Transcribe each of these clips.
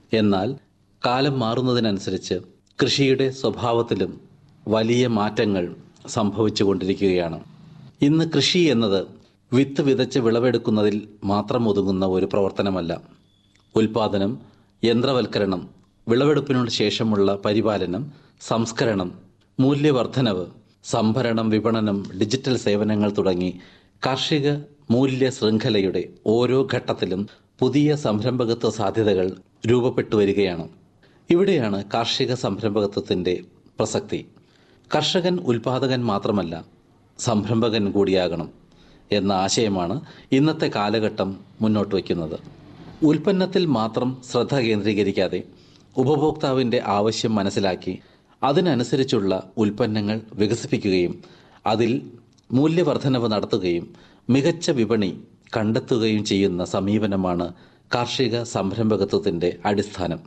എന്നാൽ കാലം മാറുന്നതിനനുസരിച്ച് കൃഷിയുടെ സ്വഭാവത്തിലും വലിയ മാറ്റങ്ങൾ സംഭവിച്ചുകൊണ്ടിരിക്കുകയാണ് ഇന്ന് കൃഷി എന്നത് വിത്ത് വിതച്ച് വിളവെടുക്കുന്നതിൽ മാത്രം ഒതുങ്ങുന്ന ഒരു പ്രവർത്തനമല്ല ഉൽപാദനം യന്ത്രവൽക്കരണം വിളവെടുപ്പിനു ശേഷമുള്ള പരിപാലനം സംസ്കരണം മൂല്യവർദ്ധനവ് സംഭരണം വിപണനം ഡിജിറ്റൽ സേവനങ്ങൾ തുടങ്ങി കാർഷിക മൂല്യ ശൃംഖലയുടെ ഓരോ ഘട്ടത്തിലും പുതിയ സംരംഭകത്വ സാധ്യതകൾ രൂപപ്പെട്ടു വരികയാണ് ഇവിടെയാണ് കാർഷിക സംരംഭകത്വത്തിൻ്റെ പ്രസക്തി കർഷകൻ ഉൽപാദകൻ മാത്രമല്ല സംരംഭകൻ കൂടിയാകണം എന്ന ആശയമാണ് ഇന്നത്തെ കാലഘട്ടം മുന്നോട്ട് വയ്ക്കുന്നത് ഉൽപ്പന്നത്തിൽ മാത്രം ശ്രദ്ധ കേന്ദ്രീകരിക്കാതെ ഉപഭോക്താവിൻ്റെ ആവശ്യം മനസ്സിലാക്കി അതിനനുസരിച്ചുള്ള ഉൽപ്പന്നങ്ങൾ വികസിപ്പിക്കുകയും അതിൽ മൂല്യവർദ്ധനവ് നടത്തുകയും മികച്ച വിപണി കണ്ടെത്തുകയും ചെയ്യുന്ന സമീപനമാണ് കാർഷിക സംരംഭകത്വത്തിൻ്റെ അടിസ്ഥാനം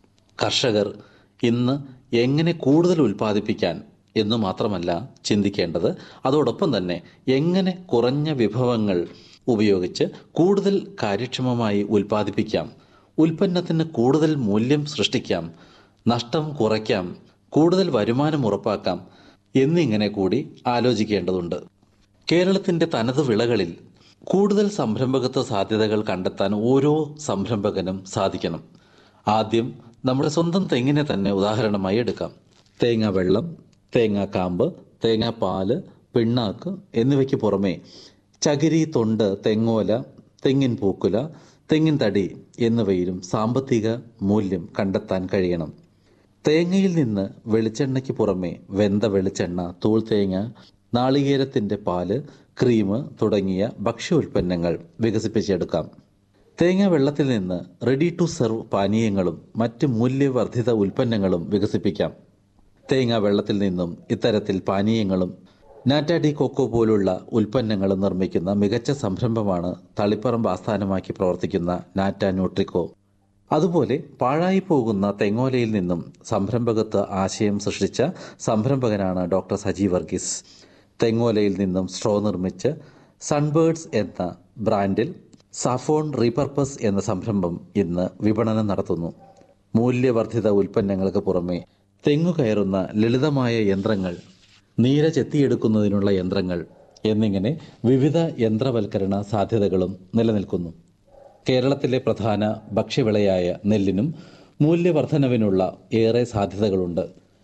കർഷകർ ഇന്ന് എങ്ങനെ കൂടുതൽ ഉൽപ്പാദിപ്പിക്കാൻ എന്നു മാത്രമല്ല ചിന്തിക്കേണ്ടത് അതോടൊപ്പം തന്നെ എങ്ങനെ കുറഞ്ഞ വിഭവങ്ങൾ ഉപയോഗിച്ച് കൂടുതൽ കാര്യക്ഷമമായി ഉൽപ്പാദിപ്പിക്കാം ഉൽപ്പന്നത്തിന് കൂടുതൽ മൂല്യം സൃഷ്ടിക്കാം നഷ്ടം കുറയ്ക്കാം കൂടുതൽ വരുമാനം ഉറപ്പാക്കാം എന്നിങ്ങനെ കൂടി ആലോചിക്കേണ്ടതുണ്ട് കേരളത്തിൻ്റെ തനത് വിളകളിൽ കൂടുതൽ സംരംഭകത്വ സാധ്യതകൾ കണ്ടെത്താൻ ഓരോ സംരംഭകനും സാധിക്കണം ആദ്യം നമ്മുടെ സ്വന്തം തെങ്ങിനെ തന്നെ ഉദാഹരണമായി എടുക്കാം തേങ്ങ വെള്ളം തേങ്ങാക്കാമ്പ് തേങ്ങാപ്പാല് പിണ്ണാക്ക് എന്നിവയ്ക്ക് പുറമെ ചകിരി തൊണ്ട് തെങ്ങോല തെങ്ങിൻ പൂക്കുല തെങ്ങിൻ തടി എന്നിവയിലും സാമ്പത്തിക മൂല്യം കണ്ടെത്താൻ കഴിയണം തേങ്ങയിൽ നിന്ന് വെളിച്ചെണ്ണയ്ക്ക് പുറമെ വെന്ത വെളിച്ചെണ്ണ തൂൾ തേങ്ങ നാളികേരത്തിൻ്റെ പാല് ക്രീം തുടങ്ങിയ ഭക്ഷ്യോൽപ്പന്നങ്ങൾ വികസിപ്പിച്ചെടുക്കാം തേങ്ങ വെള്ളത്തിൽ നിന്ന് റെഡി ടു സെർവ് പാനീയങ്ങളും മറ്റ് മൂല്യവർദ്ധിത ഉൽപ്പന്നങ്ങളും വികസിപ്പിക്കാം തേങ്ങ വെള്ളത്തിൽ നിന്നും ഇത്തരത്തിൽ പാനീയങ്ങളും നാറ്റാഡി കൊക്കോ പോലുള്ള ഉൽപ്പന്നങ്ങളും നിർമ്മിക്കുന്ന മികച്ച സംരംഭമാണ് തളിപ്പറമ്പ് ആസ്ഥാനമാക്കി പ്രവർത്തിക്കുന്ന നാറ്റ ന്യൂട്രിക്കോ അതുപോലെ പാഴായി പോകുന്ന തെങ്ങോലയിൽ നിന്നും സംരംഭകത്വ ആശയം സൃഷ്ടിച്ച സംരംഭകനാണ് ഡോക്ടർ സജി വർഗീസ് തെങ്ങോലയിൽ നിന്നും സ്ട്രോ നിർമ്മിച്ച് സൺബേർഡ്സ് എന്ന ബ്രാൻഡിൽ സാഫോൺ റീപർപ്പസ് എന്ന സംരംഭം ഇന്ന് വിപണനം നടത്തുന്നു മൂല്യവർദ്ധിത ഉൽപ്പന്നങ്ങൾക്ക് പുറമെ തെങ്ങു കയറുന്ന ലളിതമായ യന്ത്രങ്ങൾ നീര ചെത്തിയെടുക്കുന്നതിനുള്ള യന്ത്രങ്ങൾ എന്നിങ്ങനെ വിവിധ യന്ത്രവൽക്കരണ സാധ്യതകളും നിലനിൽക്കുന്നു കേരളത്തിലെ പ്രധാന ഭക്ഷ്യവിളയായ നെല്ലിനും മൂല്യവർദ്ധനവിനുള്ള ഏറെ സാധ്യതകളുണ്ട്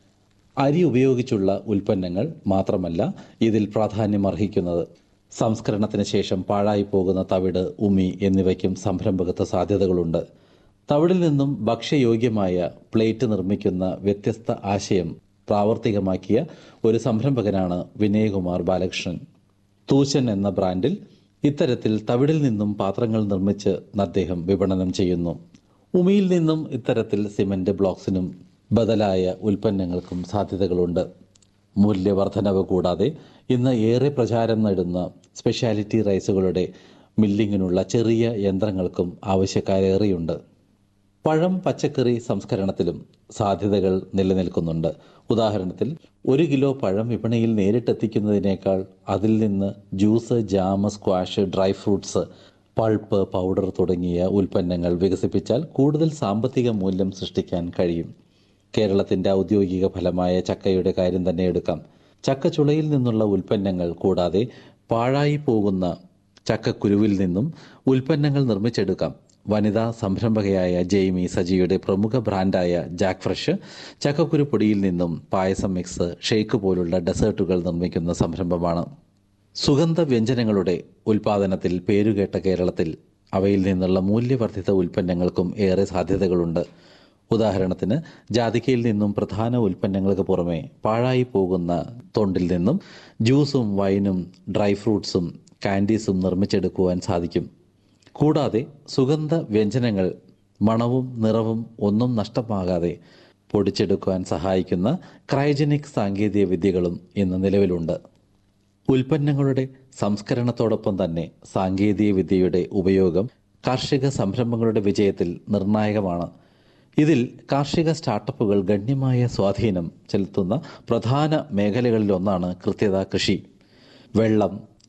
അരി ഉപയോഗിച്ചുള്ള ഉൽപ്പന്നങ്ങൾ മാത്രമല്ല ഇതിൽ പ്രാധാന്യമർഹിക്കുന്നത് സംസ്കരണത്തിന് ശേഷം പാഴായി പോകുന്ന തവിട് ഉമി എന്നിവയ്ക്കും സംരംഭകത്വ സാധ്യതകളുണ്ട് തവിടിൽ നിന്നും ഭക്ഷ്യയോഗ്യമായ പ്ലേറ്റ് നിർമ്മിക്കുന്ന വ്യത്യസ്ത ആശയം പ്രാവർത്തികമാക്കിയ ഒരു സംരംഭകനാണ് വിനയകുമാർ ബാലകൃഷ്ണൻ തൂശൻ എന്ന ബ്രാൻഡിൽ ഇത്തരത്തിൽ തവിടിൽ നിന്നും പാത്രങ്ങൾ നിർമ്മിച്ച് അദ്ദേഹം വിപണനം ചെയ്യുന്നു ഉമിയിൽ നിന്നും ഇത്തരത്തിൽ സിമന്റ് ബ്ലോക്സിനും ബദലായ ഉൽപ്പന്നങ്ങൾക്കും സാധ്യതകളുണ്ട് മൂല്യവർദ്ധനവ് കൂടാതെ ഇന്ന് ഏറെ പ്രചാരം നേടുന്ന സ്പെഷ്യാലിറ്റി റൈസുകളുടെ മില്ലിങ്ങിനുള്ള ചെറിയ യന്ത്രങ്ങൾക്കും ആവശ്യക്കാരേറെയുണ്ട് പഴം പച്ചക്കറി സംസ്കരണത്തിലും സാധ്യതകൾ നിലനിൽക്കുന്നുണ്ട് ഉദാഹരണത്തിൽ ഒരു കിലോ പഴം വിപണിയിൽ നേരിട്ടെത്തിക്കുന്നതിനേക്കാൾ അതിൽ നിന്ന് juice jam squash dry fruits pulp powder തുടങ്ങിയ ഉൽപ്പന്നങ്ങൾ വികസിപ്പിച്ചാൽ കൂടുതൽ സാമ്പത്തിക മൂല്യം സൃഷ്ടിക്കാൻ കഴിയും കേരളത്തിൻ്റെ ഔദ്യോഗിക ഫലമായ ചക്കയുടെ കാര്യം തന്നെ എടുക്കാം ചക്കച്ചുളയിൽ നിന്നുള്ള ഉൽപ്പന്നങ്ങൾ കൂടാതെ പാഴായി പോകുന്ന ചക്കക്കുരുവിൽ നിന്നും ഉൽപ്പന്നങ്ങൾ നിർമ്മിച്ചെടുക്കാം വനിതാ സംരംഭകയായ ജെയ്മി സജിയുടെ പ്രമുഖ ബ്രാൻഡായ ജാക്ക് ഫ്രഷ് ചക്കക്കുരു പൊടിയിൽ നിന്നും പായസം മിക്സ് ഷേക്ക് പോലുള്ള ഡെസേർട്ടുകൾ നിർമ്മിക്കുന്ന സംരംഭമാണ് സുഗന്ധ വ്യഞ്ജനങ്ങളുടെ ഉൽപാദനത്തിൽ പേരുകേട്ട കേരളത്തിൽ അവയിൽ നിന്നുള്ള മൂല്യവർദ്ധിത ഉൽപ്പന്നങ്ങൾക്കും ഏറെ സാധ്യതകളുണ്ട് ഉദാഹരണത്തിന് ജാതിക്കയിൽ നിന്നും പ്രധാന ഉൽപ്പന്നങ്ങൾക്ക് പുറമെ പാഴായി പോകുന്ന തൊണ്ടിൽ നിന്നും ജ്യൂസും വൈനും ഡ്രൈ ഫ്രൂട്ട്സും കാൻഡീസും നിർമ്മിച്ചെടുക്കുവാൻ സാധിക്കും കൂടാതെ സുഗന്ധ വ്യഞ്ജനങ്ങൾ മണവും നിറവും ഒന്നും നഷ്ടമാകാതെ പൊടിച്ചെടുക്കുവാൻ സഹായിക്കുന്ന ക്രയോജനിക് സാങ്കേതിക വിദ്യകളും ഇന്ന് നിലവിലുണ്ട് ഉൽപ്പന്നങ്ങളുടെ സംസ്കരണത്തോടൊപ്പം തന്നെ സാങ്കേതിക വിദ്യയുടെ ഉപയോഗം കാർഷിക സംരംഭങ്ങളുടെ വിജയത്തിൽ നിർണായകമാണ് ഇതിൽ കാർഷിക സ്റ്റാർട്ടപ്പുകൾ ഗണ്യമായ സ്വാധീനം ചെലുത്തുന്ന പ്രധാന മേഖലകളിലൊന്നാണ് കൃത്യത കൃഷി വെള്ളം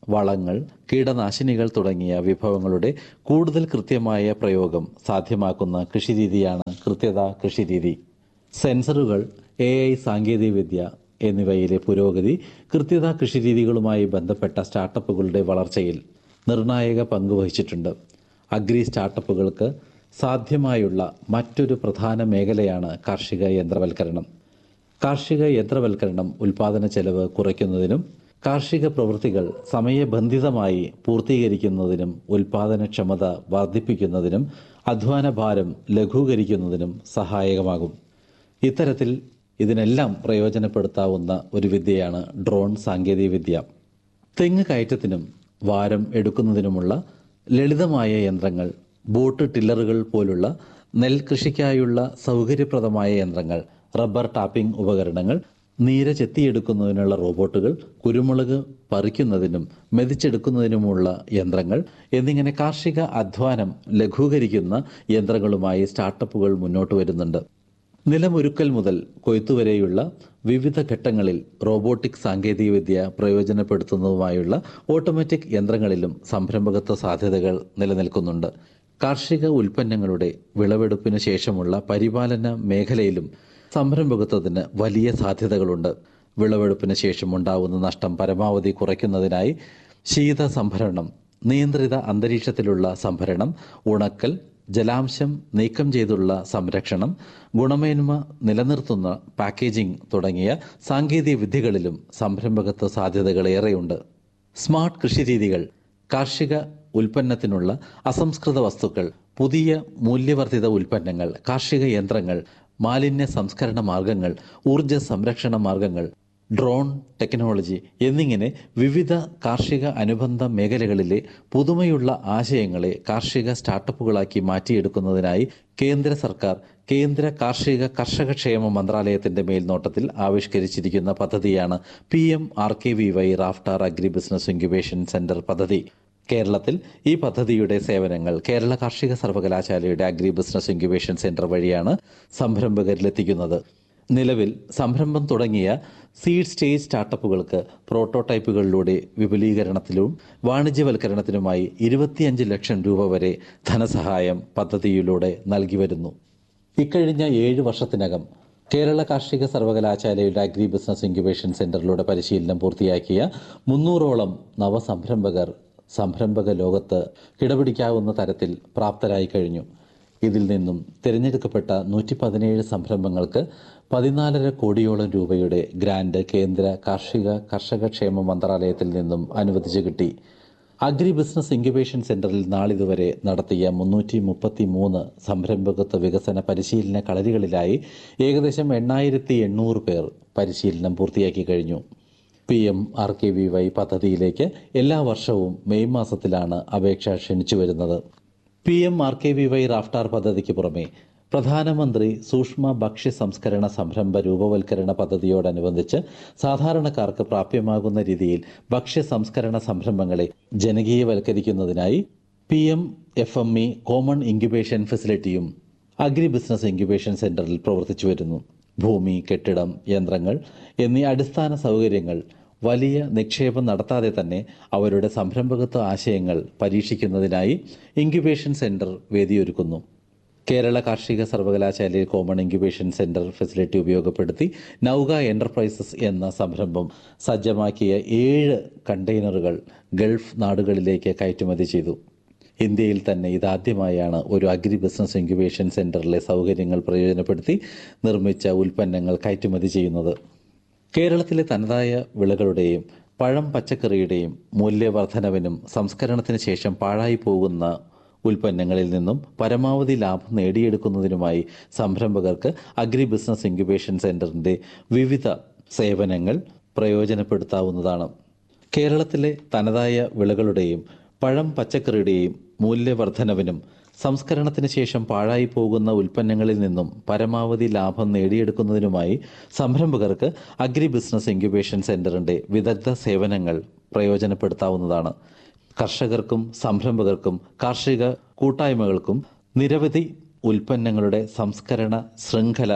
വളങ്ങൾ കീടനാശിനികൾ തുടങ്ങിയ വിഭവങ്ങളുടെ കൂടുതൽ കൃത്യമായ പ്രയോഗം സാധ്യമാക്കുന്ന കൃഷിരീതിയാണ് കൃത്യത കൃഷിരീതി സെൻസറുകൾ എ ഐ സാങ്കേതികവിദ്യ എന്നിവയിലെ പുരോഗതി കൃത്യത കൃഷിരീതികളുമായി ബന്ധപ്പെട്ട സ്റ്റാർട്ടപ്പുകളുടെ വളർച്ചയിൽ നിർണായക പങ്ക് വഹിച്ചിട്ടുണ്ട് അഗ്രി സ്റ്റാർട്ടപ്പുകൾക്ക് സാധ്യമായുള്ള മറ്റൊരു പ്രധാന മേഖലയാണ് കാർഷിക യന്ത്രവൽക്കരണം കാർഷിക യന്ത്രവൽക്കരണം ഉൽപാദന ചെലവ് കുറയ്ക്കുന്നതിനും കാർഷിക പ്രവൃത്തികൾ സമയബന്ധിതമായി പൂർത്തീകരിക്കുന്നതിനും ഉൽപാദനക്ഷമത വർദ്ധിപ്പിക്കുന്നതിനും അധ്വാന ഭാരം ലഘൂകരിക്കുന്നതിനും സഹായകമാകും ഇത്തരത്തിൽ ഇതിനെല്ലാം പ്രയോജനപ്പെടുത്താവുന്ന ഒരു വിദ്യയാണ് ഡ്രോൺ സാങ്കേതികവിദ്യ തെങ്ങ് കയറ്റത്തിനും വാരം എടുക്കുന്നതിനുമുള്ള ലളിതമായ യന്ത്രങ്ങൾ ബോട്ട് ടില്ലറുകൾ പോലുള്ള നെൽകൃഷിക്കായുള്ള സൗകര്യപ്രദമായ യന്ത്രങ്ങൾ റബ്ബർ ടാപ്പിംഗ് ഉപകരണങ്ങൾ നീര ചെത്തിയെടുക്കുന്നതിനുള്ള റോബോട്ടുകൾ കുരുമുളക് പറിക്കുന്നതിനും മെതിച്ചെടുക്കുന്നതിനുമുള്ള യന്ത്രങ്ങൾ എന്നിങ്ങനെ കാർഷിക അധ്വാനം ലഘൂകരിക്കുന്ന യന്ത്രങ്ങളുമായി സ്റ്റാർട്ടപ്പുകൾ മുന്നോട്ട് വരുന്നുണ്ട് നിലമൊരുക്കൽ മുതൽ കൊയ്ത്തുവരെയുള്ള വിവിധ ഘട്ടങ്ങളിൽ റോബോട്ടിക് സാങ്കേതികവിദ്യ പ്രയോജനപ്പെടുത്തുന്നതുമായുള്ള ഓട്ടോമാറ്റിക് യന്ത്രങ്ങളിലും സംരംഭകത്വ സാധ്യതകൾ നിലനിൽക്കുന്നുണ്ട് കാർഷിക ഉൽപ്പന്നങ്ങളുടെ വിളവെടുപ്പിന് ശേഷമുള്ള പരിപാലന മേഖലയിലും സംരംഭകത്വത്തിന് വലിയ സാധ്യതകളുണ്ട് വിളവെടുപ്പിന് ശേഷം ഉണ്ടാവുന്ന നഷ്ടം പരമാവധി കുറയ്ക്കുന്നതിനായി ശീത സംഭരണം നിയന്ത്രിത അന്തരീക്ഷത്തിലുള്ള സംഭരണം ഉണക്കൽ ജലാംശം നീക്കം ചെയ്തുള്ള സംരക്ഷണം ഗുണമേന്മ നിലനിർത്തുന്ന പാക്കേജിംഗ് തുടങ്ങിയ സാങ്കേതിക വിദ്യകളിലും സംരംഭകത്വ സാധ്യതകൾ ഏറെയുണ്ട് സ്മാർട്ട് കൃഷിരീതികൾ കാർഷിക ഉൽപ്പന്നത്തിനുള്ള അസംസ്കൃത വസ്തുക്കൾ പുതിയ മൂല്യവർദ്ധിത ഉൽപ്പന്നങ്ങൾ കാർഷിക യന്ത്രങ്ങൾ മാലിന്യ സംസ്കരണ മാർഗങ്ങൾ ഊർജ സംരക്ഷണ മാർഗങ്ങൾ ഡ്രോൺ ടെക്നോളജി എന്നിങ്ങനെ വിവിധ കാർഷിക അനുബന്ധ മേഖലകളിലെ പുതുമയുള്ള ആശയങ്ങളെ കാർഷിക സ്റ്റാർട്ടപ്പുകളാക്കി മാറ്റിയെടുക്കുന്നതിനായി കേന്ദ്ര സർക്കാർ കേന്ദ്ര കാർഷിക കർഷക ക്ഷേമ മന്ത്രാലയത്തിന്റെ മേൽനോട്ടത്തിൽ ആവിഷ്കരിച്ചിരിക്കുന്ന പദ്ധതിയാണ് P M R K V Y RAFTAAR agri business incubation centre പദ്ധതി കേരളത്തിൽ ഈ പദ്ധതിയുടെ സേവനങ്ങൾ കേരള കാർഷിക സർവകലാശാലയുടെ അഗ്രി ബിസിനസ് ഇൻക്യുബേഷൻ സെന്റർ വഴിയാണ് സംരംഭകരിലെത്തിക്കുന്നത് നിലവിൽ സംരംഭം തുടങ്ങിയ സീഡ് സ്റ്റേജ് സ്റ്റാർട്ടപ്പുകൾക്ക് പ്രോട്ടോടൈപ്പുകളിലൂടെ വിപുലീകരണത്തിലും വാണിജ്യവൽക്കരണത്തിനുമായി ഇരുപത്തിയഞ്ച് ലക്ഷം രൂപ വരെ ധനസഹായം പദ്ധതിയിലൂടെ നൽകി വരുന്നു ഇക്കഴിഞ്ഞ ഏഴ് വർഷത്തിനകം കേരള കാർഷിക സർവകലാശാലയുടെ അഗ്രി ബിസിനസ് ഇൻക്യുബേഷൻ സെന്ററിലൂടെ പരിശീലനം പൂർത്തിയാക്കിയ മുന്നൂറോളം നവസംരംഭകർ സംരംഭക ലോകത്ത് കിടപിടിക്കാവുന്ന തരത്തിൽ പ്രാപ്തരായി കഴിഞ്ഞു ഇതിൽ നിന്നും തിരഞ്ഞെടുക്കപ്പെട്ട നൂറ്റി പതിനേഴ് സംരംഭങ്ങൾക്ക് പതിനാലര കോടിയോളം രൂപയുടെ ഗ്രാന്റ് കേന്ദ്ര കാർഷിക കർഷക ക്ഷേമ മന്ത്രാലയത്തിൽ നിന്നും അനുവദിച്ചു കിട്ടി അഗ്രി ബിസിനസ് ഇൻക്യുബേഷൻ സെന്ററിൽ നാളിതുവരെ നടത്തിയ മുന്നൂറ്റി മുപ്പത്തി മൂന്ന് സംരംഭകത്വ വികസന പരിശീലന കളരികളിലായി ഏകദേശം എണ്ണായിരത്തി എണ്ണൂറ് പേർ പരിശീലനം പൂർത്തിയാക്കി കഴിഞ്ഞു P M R K V Y പദ്ധതിയിലേക്ക് എല്ലാ വർഷവും മെയ് മാസത്തിലാണ് അപേക്ഷ ക്ഷണിച്ചു വരുന്നത് P M R K V Y RAFTAAR പദ്ധതിക്ക് പുറമെ പ്രധാനമന്ത്രി സൂക്ഷ്മ ഭക്ഷ്യ സംസ്കരണ സംരംഭ രൂപവൽക്കരണ പദ്ധതിയോടനുബന്ധിച്ച് സാധാരണക്കാർക്ക് പ്രാപ്യമാകുന്ന രീതിയിൽ ഭക്ഷ്യ സംസ്കരണ സംരംഭങ്ങളെ ജനകീയവൽക്കരിക്കുന്നതിനായി P M F M E common incubation ഫെസിലിറ്റിയും അഗ്രി ബിസിനസ് ഇൻക്യുബേഷൻ സെന്ററിൽ പ്രവർത്തിച്ചു വരുന്നു ഭൂമി കെട്ടിടം യന്ത്രങ്ങൾ എന്നീ അടിസ്ഥാന സൗകര്യങ്ങൾ വലിയ നിക്ഷേപം നടത്താതെ തന്നെ അവരുടെ സംരംഭകത്വ ആശയങ്ങൾ പരീക്ഷിക്കുന്നതിനായി ഇൻക്യുബേഷൻ സെന്റർ വേദിയൊരുക്കുന്നു കേരള കാർഷിക സർവകലാശാലയിൽ കോമൺ ഇൻക്യുബേഷൻ സെന്റർ ഫെസിലിറ്റി ഉപയോഗപ്പെടുത്തി നൗക എന്റർപ്രൈസസ് എന്ന സംരംഭം സജ്ജമാക്കിയ ഏഴ് കണ്ടെയ്നറുകൾ ഗൾഫ് നാടുകളിലേക്ക് കയറ്റുമതി ചെയ്തു ഇന്ത്യയിൽ തന്നെ ഇതാദ്യമായാണ് ഒരു അഗ്രി ബിസിനസ് ഇൻക്യുബേഷൻ സെന്ററിലെ സൗകര്യങ്ങൾ പ്രയോജനപ്പെടുത്തി നിർമ്മിച്ച ഉൽപ്പന്നങ്ങൾ കയറ്റുമതി ചെയ്യുന്നത് കേരളത്തിലെ തനതായ വിളകളുടെയും പഴം പച്ചക്കറിയുടെയും മൂല്യവർദ്ധനവിനും സംസ്കരണത്തിന് ശേഷം പാഴായി പോകുന്ന ഉൽപ്പന്നങ്ങളിൽ നിന്നും പരമാവധി ലാഭം നേടിയെടുക്കുന്നതിനുമായി സംരംഭകർക്ക് അഗ്രി ബിസിനസ് ഇൻക്യുബേഷൻ സെന്ററിന്റെ വിവിധ സേവനങ്ങൾ പ്രയോജനപ്പെടുത്താവുന്നതാണ് കേരളത്തിലെ തനതായ വിളകളുടെയും പഴം പച്ചക്കറിയുടെയും മൂല്യവർദ്ധനവിനും സംസ്കരണത്തിന് ശേഷം പാഴായി പോകുന്ന ഉൽപ്പന്നങ്ങളിൽ നിന്നും പരമാവധി ലാഭം നേടിയെടുക്കുന്നതിനുമായി സംരംഭകർക്ക് അഗ്രി ബിസിനസ് ഇൻക്യുബേഷൻ സെന്ററിന്റെ വിദഗ്ധ സേവനങ്ങൾ പ്രയോജനപ്പെടുത്താവുന്നതാണ് കർഷകർക്കും സംരംഭകർക്കും കാർഷിക കൂട്ടായ്മകൾക്കും നിരവധി ഉൽപ്പന്നങ്ങളുടെ സംസ്കരണ ശൃംഖല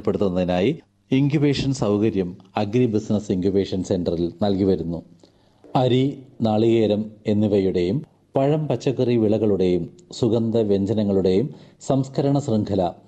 പ്രയോജനപ്പെടുത്തുന്നതിനായി ഇൻക്യുബേഷൻ സൗകര്യം അഗ്രി ബിസിനസ് ഇൻക്യുബേഷൻ സെന്ററിൽ നൽകി വരുന്നു അരി നാളികേരം എന്നിവയുടെയും പഴം പച്ചക്കറി വിളകളുടെയും സുഗന്ധ വ്യഞ്ജനങ്ങളുടെയും സംസ്കരണ ശൃംഖല